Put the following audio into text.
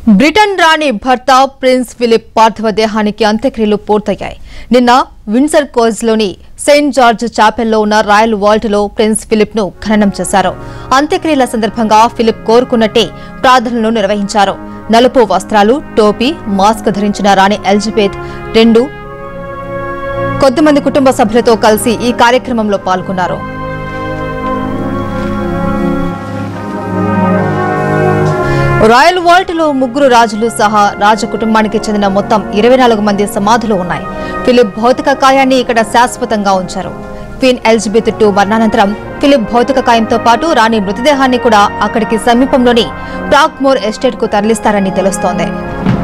Britain రాణి భర్త prince Philip పార్థివ దేహానికి అంత్యక్రియలు పూర్తయ్యాయి నిన్న విన్సర్ కోజ్లోని సెయింట్ జార్జ్ చాపెల్లో ఉన్న రాయల్ వాల్ట్లో ప్రిన్స్ ఫిలిప్ ను ఖననం చేశారు అంత్యక్రియల సందర్భంగా ఫిలిప్ కోరుకున్నట్టే ప్రార్థనలు నిర్వహించారు నలుపు వస్త్రాలు టోపీ మాస్క్ ధరించిన రాణి ఎలిజబెత్ రెండు కొద్దిమంది కుటుంబ సభ్యులతో కలిసి ఈ కార్యక్రమంలో పాల్గొన్నారు రాయల్ వాల్ట్ లో ముగ్గురు రాజులు సహా రాజ కుటుంబానికి చెందిన మొత్తం ఇరవై నాలుగు మంది సమాధులు ఉన్నాయి ఫిలిప్ భౌతిక కాయాన్ని ఇక్కడ శాశ్వతంగా ఉంచారు క్వీన్ ఎలిజబెత్ టూ మరణానంతరం ఫిలిప్ భౌతిక కాయంతో పాటు రాణి మృతదేహాన్ని కూడా అక్కడికి సమీపంలోని ప్రాక్మోర్ ఎస్టేట్ కు తరలిస్తారని తెలుస్తోంది